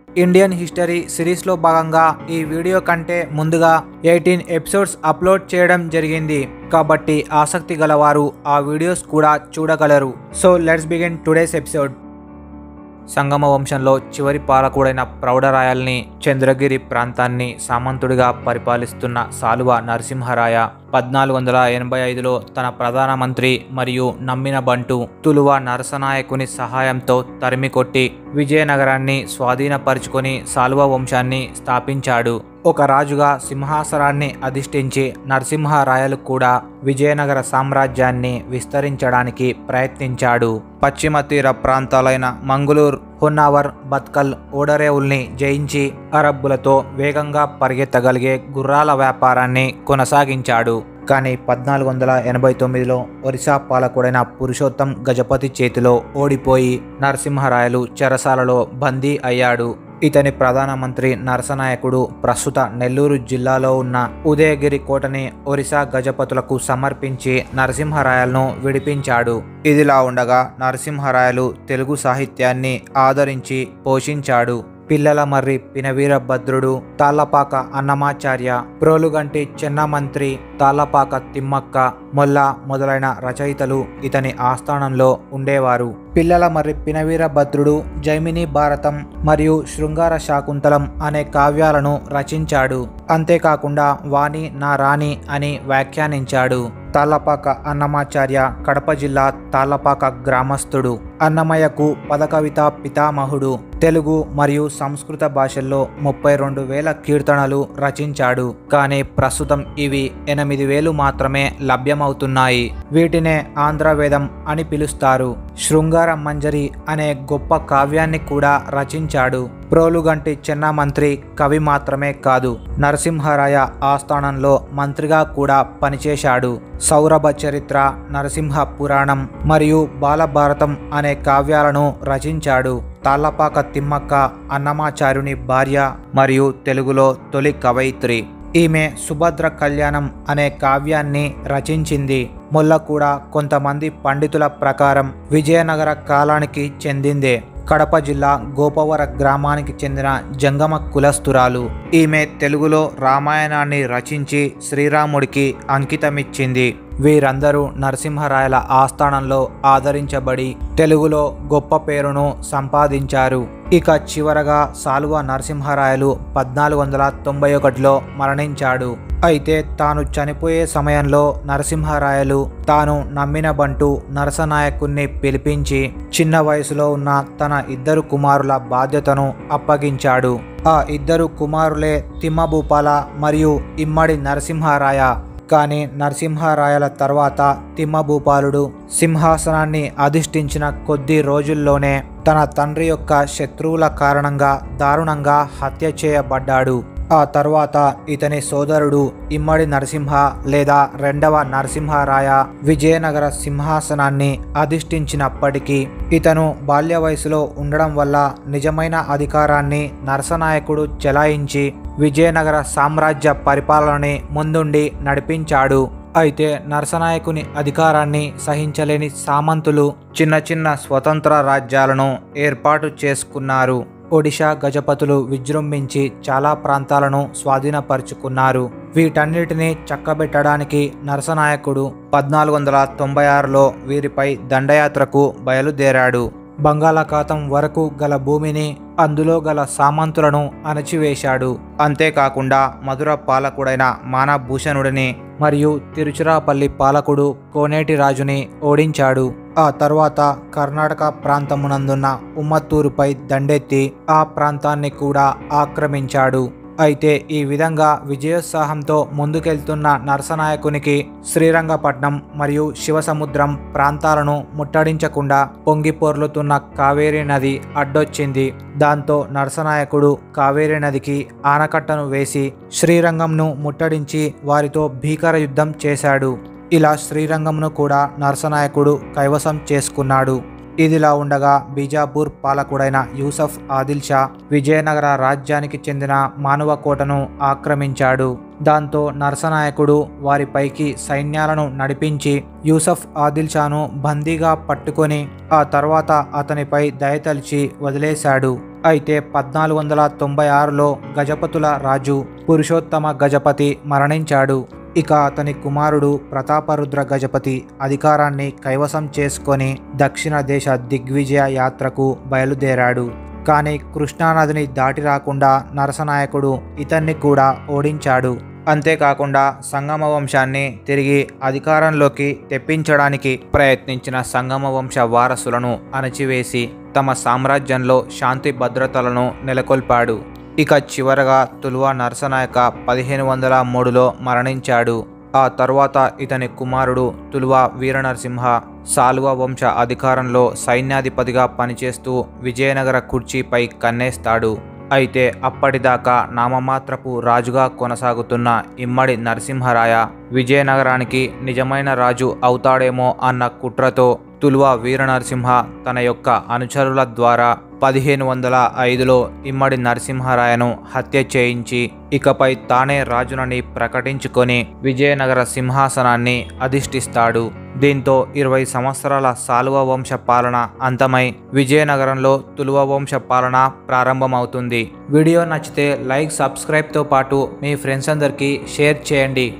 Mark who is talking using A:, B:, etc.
A: Indian history సిరీస్లో భాగంగా ఈ వీడియో కంటే ముందుగా ఎయిటీన్ ఎపిసోడ్స్ అప్లోడ్ చేయడం జరిగింది కాబట్టి ఆసక్తి గలవారు ఆ వీడియోస్ కూడా చూడగలరు so let's begin today's episode Sangama వంశంలో చివరి పాలకుడైన ప్రౌఢరాయల్ని చంద్రగిరి ప్రాంతాన్ని సామంతుడిగా పరిపాలిస్తున్న సాలువ నరసింహరాయ పద్నాలుగు వందల ఎనభై ఐదులో తన ప్రధానమంత్రి మరియు నమ్మిన బంటు తులువ నరసనాయకుని సహాయంతో తరిమికొట్టి విజయనగరాన్ని స్వాధీనపరుచుకొని సాలువ వంశాన్ని స్థాపించాడు ఒక రాజుగా సింహాసనాన్ని అధిష్ఠించి నరసింహరాయలు కూడా విజయనగర సామ్రాజ్యాన్ని విస్తరించడానికి ప్రయత్నించాడు పశ్చిమ తీర ప్రాంతాలైన మంగుళూర్ హొన్నావర్ బత్కల్ ఓడరేవుల్ని జయించి అరబ్బులతో వేగంగా పరిగెత్తగలిగే గుర్రాల వ్యాపారాన్ని కొనసాగించాడు కానీ పద్నాలుగు వందల ఎనభై తొమ్మిదిలో ఒరిస్సా పాలకుడైన పురుషోత్తం గజపతి చేతిలో ఓడిపోయి నరసింహరాయలు చెరసాలలో బందీ అయ్యాడు ఇతని ప్రధానమంత్రి నరసనాయకుడు ప్రస్తుత నెల్లూరు జిల్లాలో ఉన్న ఉదయగిరి కోటని ఒరిస్సా గజపతులకు సమర్పించి నరసింహరాయలను విడిపించాడు ఇదిలా ఉండగా నరసింహరాయలు తెలుగు సాహిత్యాన్ని ఆదరించి పోషించాడు పిల్లల మర్రి పినవీరభద్రుడు తాళ్లపాక అన్నమాచార్య ప్రోలుగంటి చెన్నమంత్రి తాళ్లపాక తిమ్మక్క మొల్ల మొదలైన రచయితలు ఇతని ఆస్థానంలో ఉండేవారు పిల్లల మర్రి పినవీరభద్రుడు జైమిని భారతం మరియు శృంగార శాకుంతలం అనే కావ్యాలను రచించాడు అంతేకాకుండా వాణి నా రాణి అని వ్యాఖ్యానించాడు తాళ్లపాక అన్నమాచార్య కడప జిల్లా తాళ్లపాక గ్రామస్థుడు అన్నమయ్యకు పదకవిత పితామహుడు తెలుగు మరియు సంస్కృత భాషల్లో ముప్పై రెండు వేల కీర్తనలు రచించాడు కానీ ప్రస్తుతం ఇవి ఎనిమిది వేలు మాత్రమే లభ్యమవుతున్నాయి వీటినే ఆంధ్రవేదం అని పిలుస్తారు శృంగార మంజరి అనే గొప్ప కావ్యాన్ని కూడా రచించాడు ప్రోలుగంటి చెన్న మంత్రి కవి మాత్రమే కాదు నరసింహరాయ ఆస్థానంలో మంత్రిగా కూడా పనిచేశాడు సౌరభ చరిత్ర నరసింహ పురాణం మరియు బాలభారతం అనే కావ్యాలను రచించాడు తాళ్లపాక తిమ్మక్క అన్నమాచార్యుని భార్య మరియు తెలుగులో తొలి కవయిత్రి ఈమె సుభద్ర కళ్యాణం అనే కావ్యాన్ని రచించింది మొల్ల కూడా కొంతమంది పండితుల ప్రకారం విజయనగర కాలానికి చెందిందే కడప జిల్లా గోపవర గ్రామానికి చెందిన జంగమ కులస్తురాలు ఈమె తెలుగులో రామాయణాన్ని రచించి శ్రీరాముడికి అంకితమిచ్చింది వీరందరూ నరసింహరాయల ఆస్థానంలో ఆదరించబడి తెలుగులో గొప్ప పేరును సంపాదించారు ఇక చివరగా సాలువ నరసింహరాయలు పద్నాలుగు వందల తొంభై ఒకటిలో మరణించాడు అయితే తాను చనిపోయే సమయంలో నరసింహరాయలు తాను నమ్మిన బంటు నరసనాయకుణ్ణి పిలిపించి చిన్న వయసులో ఉన్న తన ఇద్దరు కుమారుల బాధ్యతను అప్పగించాడు ఆ ఇద్దరు కుమారులే తిమ్మభూపాల మరియు ఇమ్మడి నరసింహరాయ కానీ నరసింహరాయల తర్వాత తిమ్మభూపాలుడు సింహాసనాన్ని అధిష్ఠించిన కొద్ది రోజుల్లోనే తన తండ్రి యొక్క శత్రువుల కారణంగా దారుణంగా హత్య చేయబడ్డాడు ఆ తర్వాత ఇతని సోదరుడు ఇమ్మడి నరసింహ లేదా రెండవ నరసింహరాయ విజయనగర సింహాసనాన్ని అధిష్ఠించినప్పటికీ ఇతను బాల్య వయసులో ఉండడం వల్ల నిజమైన అధికారాన్ని నరసనాయకుడు చెలాయించి విజయనగర సామ్రాజ్య పరిపాలనని ముందుండి నడిపించాడు అయితే నరసనాయకుని అధికారాన్ని సహించలేని సామంతులు చిన్న చిన్న స్వతంత్ర రాజ్యాలను ఏర్పాటు చేసుకున్నారు ఒడిషా గజపతులు విజృంభించి చాలా ప్రాంతాలను స్వాధీనపరుచుకున్నారు వీటన్నిటిని చక్కబెట్టడానికి నరసనాయకుడు పద్నాలుగు వందల తొంభై ఆరులో వీరిపై దండయాత్రకు బయలుదేరాడు బంగాళాఖాతం వరకు గల భూమిని అందులో గల సామంతులను అణచివేశాడు అంతేకాకుండా మధుర పాలకుడైన మానభూషణుడిని మరియు తిరుచిరాపల్లి పాలకుడు కోనేటి రాజుని ఓడించాడు ఆ తర్వాత కర్ణాటక ప్రాంతమునందున్న ఉమ్మత్తూరుపై దండెత్తి ఆ ప్రాంతాన్ని కూడా ఆక్రమించాడు అయితే ఈ విధంగా విజయోత్సాహంతో ముందుకెళ్తున్న నరసనాయకునికి శ్రీరంగపట్నం మరియు శివసముద్రం ప్రాంతాలను ముట్టడించకుండా పొంగిపొర్లుతున్న కావేరీ నది అడ్డొచ్చింది దాంతో నరసనాయకుడు కావేరీ నదికి ఆనకట్టను వేసి శ్రీరంగంను ముట్టడించి వారితో భీకర యుద్ధం చేశాడు ఇలా శ్రీరంగంను కూడా నరసనాయకుడు కైవసం చేసుకున్నాడు ఇదిలా ఉండగా బీజాపూర్ పాలకుడైన యూసఫ్ ఆదిల్ షా విజయనగర రాజ్యానికి చెందిన మానవ కోటను ఆక్రమించాడు దాంతో నరసనాయకుడు వారిపైకి సైన్యాలను నడిపించి యూసఫ్ ఆదిల్ షాను బందీగా పట్టుకొని ఆ తర్వాత అతనిపై దయతలిచి వదిలేశాడు అయితే పద్నాలుగు వందల తొంభై ఆరులో గజపతుల రాజు పురుషోత్తమ గజపతి మరణించాడు ఇక అతని కుమారుడు ప్రతాపరుద్ర గజపతి అధికారాన్ని కైవసం చేసుకొని దక్షిణ దేశ దిగ్విజయ యాత్రకు బయలుదేరాడు కానీ కృష్ణానదిని దాటి రాకుండా నరసనాయకుడు ఇతన్ని కూడా ఓడించాడు అంతేకాకుండా సంగమ వంశాన్ని తిరిగి అధికారంలోకి తెప్పించడానికి ప్రయత్నించిన సంగమ వంశ వారసులను అణచివేసి తమ సామ్రాజ్యంలో శాంతి భద్రతలను నెలకొల్పాడు ఇక చివరగా తులువ నరసనాయక పదిహేను వందల మూడులో మరణించాడు ఆ తర్వాత ఇతని కుమారుడు తులువ వీరనరసింహ సాలువ వంశ అధికారంలో సైన్యాధిపతిగా పనిచేస్తూ విజయనగర కుర్చీపై కన్నేస్తాడు అయితే అప్పటిదాకా నామమాత్రపు రాజుగా కొనసాగుతున్న ఇమ్మడి నరసింహరాయ విజయనగరానికి నిజమైన రాజు అవుతాడేమో అన్న కుట్రతో తులువ వీరనరసింహ తన యొక్క అనుచరుల ద్వారా పదిహేను వందల ఐదులో ఇమ్మడి నరసింహరాయను హత్య చేయించి ఇకపై తానే రాజునని ప్రకటించుకొని విజయనగర సింహాసనాన్ని అధిష్ఠిస్తాడు దీంతో ఇరవై సంవత్సరాల సాలువ వంశ పాలన అంతమై విజయనగరంలో తులువ వంశ పాలన ప్రారంభమవుతుంది వీడియో నచ్చితే లైక్ సబ్స్క్రైబ్తో పాటు మీ ఫ్రెండ్స్ అందరికీ షేర్ చేయండి